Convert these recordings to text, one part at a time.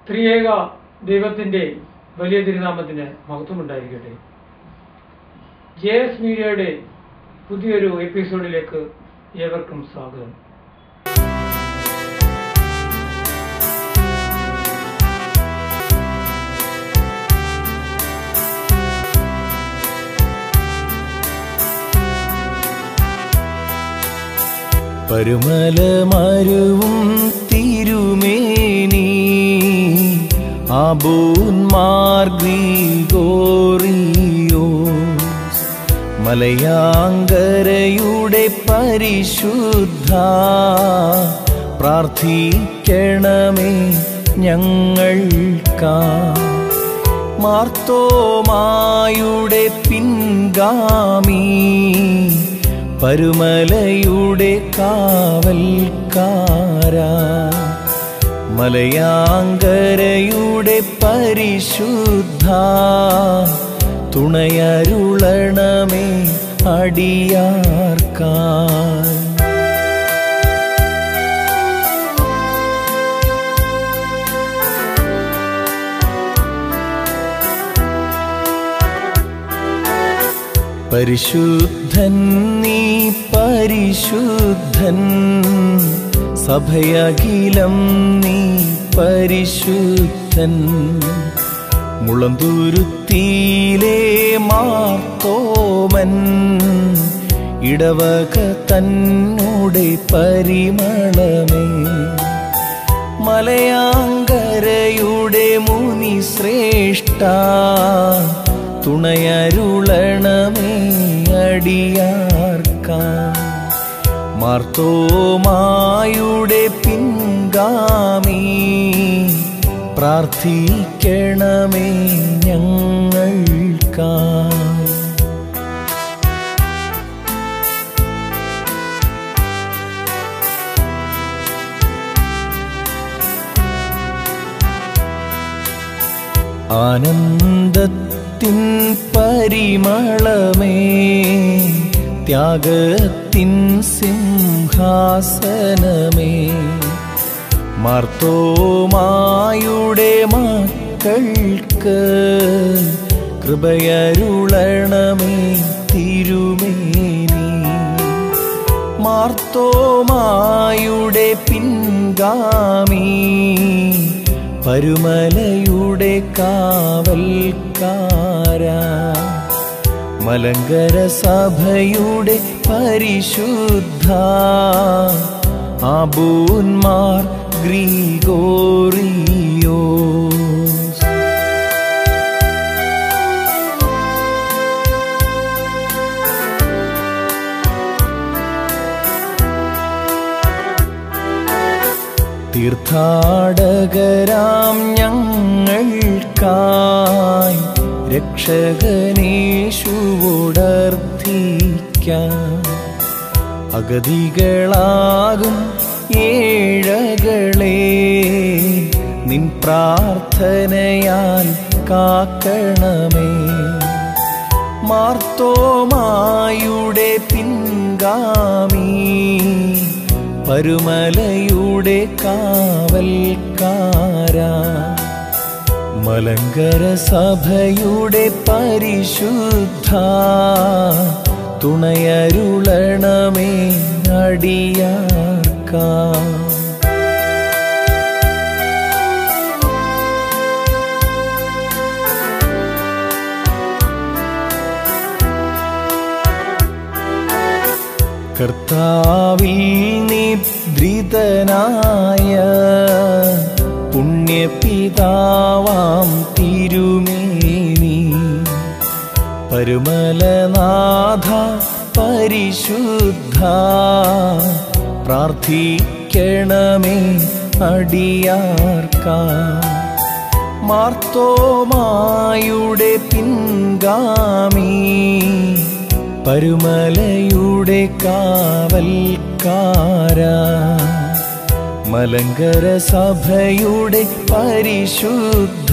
ത്രിയേക ദൈവത്തിന്റെ വലിയ തിരുനാമത്തിന് മഹത്വമുണ്ടായിരിക്കട്ടെ ജെ എസ് മീഡിയയുടെ പുതിയൊരു എപ്പിസോഡിലേക്ക് ഏവർക്കും സ്വാഗതം പരുമലമരുവും തിരുമേനി ആബൂൻ മാർഗ്രിഗോറിയോ മലയാങ്കരയുടെ പരിശുദ്ധ പ്രാർത്ഥിക്കണമേ ഞങ്ങൾക്കാ മാർത്തോമായുടെ പിൻഗാമി പരുമലയുടെ കാവൽക്കാരാ മലയാങ്കരയുടെ പരിശുദ്ധ തുണയരുളണമേ അടിയാർക്കായി പരിശുദ്ധൻ നീ പരിശുദ്ധൻ സഭയകിലം നീ പരിശുദ്ധൻ മുളന്തുരുത്തിയിലെ മാർത്തോമൻ ഇടവക തന്നോടെ പരിമളമേ മലയാങ്കരയുടെ മുനി ശ്രേഷ്ഠ തുണയരുളണമേ അടിയാർക്കാ മാർത്തോമായുടെ പിൻഗാമി പ്രാർത്ഥിക്കണമേ ഞങ്ങൾക്കായി ആനന്ദത്തിൻ പരിമളമേ ത്യാഗത്തിൻ സിംഹാസനമേ മാർത്തോമായുടെ മക്കൾക്ക് കൃപയരുളണമേ തിരുമേനി മാർത്തോമായുടെ പിൻഗാമി പരുമലയുടെ കാവൽക്കാരാ മലങ്കര സഭയുടെ പരിശുദ്ധ ആബൂന്മാർ ഗ്രിഗോറിയോ തീർത്ഥാടകരാം ഞങ്ങൾക്കായി രക്ഷകനേശുവോടർത്ഥിക്കാം അഗതികളാകും ഏഴകളെ നിൻ പ്രാർത്ഥനയാൽ കാക്കണമേ മാർത്തോമായുടെ പിൻഗാമി പരുമലയുടെ കാവൽക്കാരാ മലങ്കര സഭയുടെ പരിശുദ്ധ തുണയരുളണമേ അടിയാർക്കാ കർത്താവിൽ നിദ്രിതനായ പുണ്യപിതാവാം തിരുമേനി പരുമലനാഥ പരിശുദ്ധ പ്രാർത്ഥിക്കണമേ അടിയാർക്കാ മാർത്തോമായുടെ പിൻഗാമി പരുമലയുടെ കാവൽക്കാരാ മലങ്കര സഭയുടെ പരിശുദ്ധ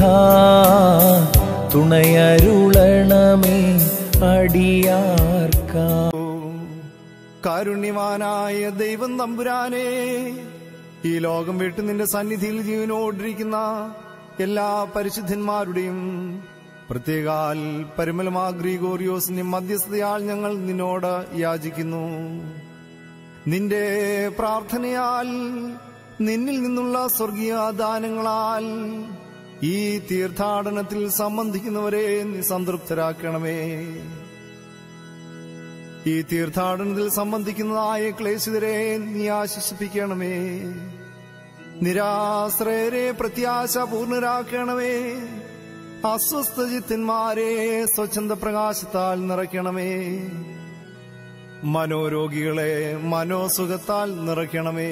തുണയരുളണമേ അടിയാർക്കാ കാരുണ്യവാനായ ദൈവം തമ്പുരാനെ ഈ ലോകം വിട്ട് നിന്റെ സന്നിധിയിൽ ജീവനോടിരിക്കുന്ന എല്ലാ പരിശുദ്ധന്മാരുടെയും പ്രത്യേകാൽ പരിമലമാ ഗ്രിഗോറിയോസിന്റെ മധ്യസ്ഥതയാൽ ഞങ്ങൾ നിന്നോട് യാചിക്കുന്നു നിന്റെ പ്രാർത്ഥനയാൽ നിന്നിൽ നിന്നുള്ള സ്വർഗീയ ദാനങ്ങളാൽ ഈ തീർത്ഥാടനത്തിൽ സംബന്ധിക്കുന്നവരെ നീ സംതൃപ്തരാക്കണമേ ഈ തീർത്ഥാടനത്തിൽ സംബന്ധിക്കുന്നതായ ക്ലേശിതരെ നീ ആശ്വസിപ്പിക്കണമേ നിരാശ്രയരെ പ്രത്യാശ പൂർണ്ണരാക്കണമേ അസ്വസ്ഥചിത്തന്മാരെ സ്വച്ഛന്ത പ്രകാശത്താൽ നിറയ്ക്കണമേ മനോരോഗികളെ മനോസുഖത്താൽ നിറയ്ക്കണമേ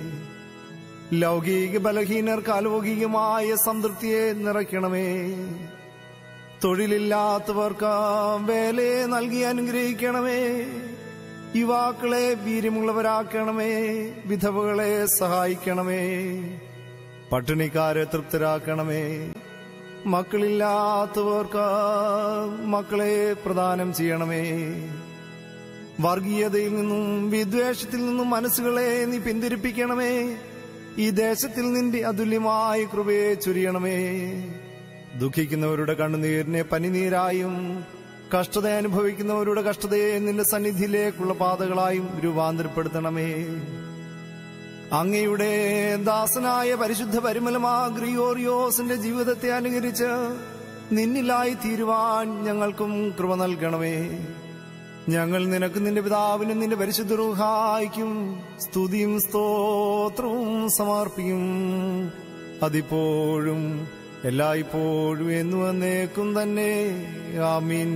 ലൗകിക ബലഹീനർക്ക് അലൗകികമായ സംതൃപ്തിയെ നിറയ്ക്കണമേ തൊഴിലില്ലാത്തവർക്ക് വേലയെ നൽകി അനുഗ്രഹിക്കണമേ യുവാക്കളെ വീര്യമുള്ളവരാക്കണമേ വിധവകളെ സഹായിക്കണമേ പട്ടിണിക്കാരെ തൃപ്തരാക്കണമേ മക്കളില്ലാത്തവർക്ക് മക്കളെ പ്രദാനം ചെയ്യണമേ വർഗീയതയിൽ നിന്നും വിദ്വേഷത്തിൽ നിന്നും മനസ്സുകളെ നീ പിന്തിരിപ്പിക്കണമേ ഈ ദേശത്തിൽ നിന്റെ അതുല്യമായ കൃപയെ ചൊരിയണമേ ദുഃഖിക്കുന്നവരുടെ കണ്ണുനീരിനെ പനിനീരായും കഷ്ടത അനുഭവിക്കുന്നവരുടെ കഷ്ടതയെ നിന്റെ സന്നിധിയിലേക്കുള്ള പാതകളായും രൂപാന്തരപ്പെടുത്തണമേ അങ്ങയുടെ ദാസനായ പരിശുദ്ധ പരിമലമാ ഗ്രിയോറിയോസിന്റെ ജീവിതത്തെ അനുകരിച്ച് നിന്നിലായി തീരുവാൻ ഞങ്ങൾക്കും കൃപ നൽകണമേ ഞങ്ങൾ നിനക്ക് നിന്റെ പിതാവിനും നിന്റെ പരിശുദ്ധ റൂഹായിക്കും സ്തുതിയും സ്തോത്രവും സമർപ്പിക്കും അതിപ്പോഴും എല്ലായ്പ്പോഴും എന്നു വന്നേക്കും തന്നെ ആമീൻ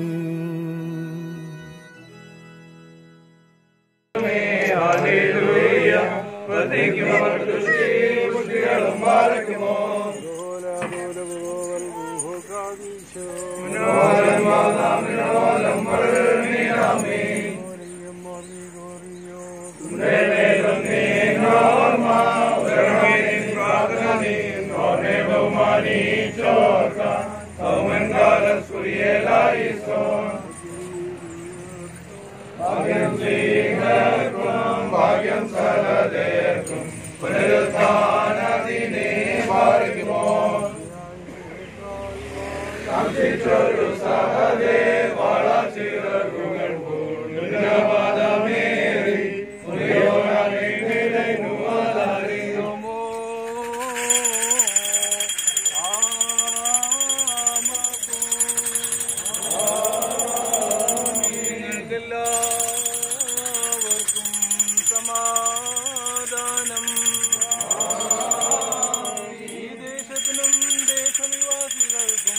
എല്ലാവർക്കും സമാധാനം ഈ ദേശത്തിനും ദേശനിവാസികൾക്കും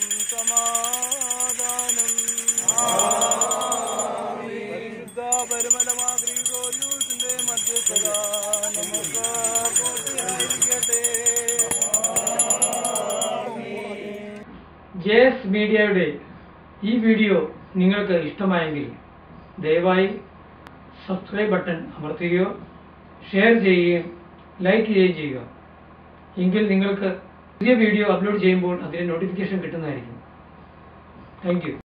സമാധാനം പരിശുദ്ധ പരമലമാഗ്രീകോലൂസിന്റെ മധ്യസ്ഥത നമുക്ക് പൂർത്തിയായിരിക്കട്ടെ ജെ എസ് മീഡിയയുടെ ഈ വീഡിയോ നിങ്ങൾക്ക് ഇഷ്ടമായെങ്കിൽ ദയവായി സബ്സ്ക്രൈബ് ബട്ടൺ അമർത്തുകയോ ഷെയർ ചെയ്യുകയും ലൈക്ക് ചെയ്യുകയും ചെയ്യുക എങ്കിൽ നിങ്ങൾക്ക് പുതിയ വീഡിയോ അപ്ലോഡ് ചെയ്യുമ്പോൾ അതിന് നോട്ടിഫിക്കേഷൻ കിട്ടുന്നതായിരിക്കും താങ്ക് യു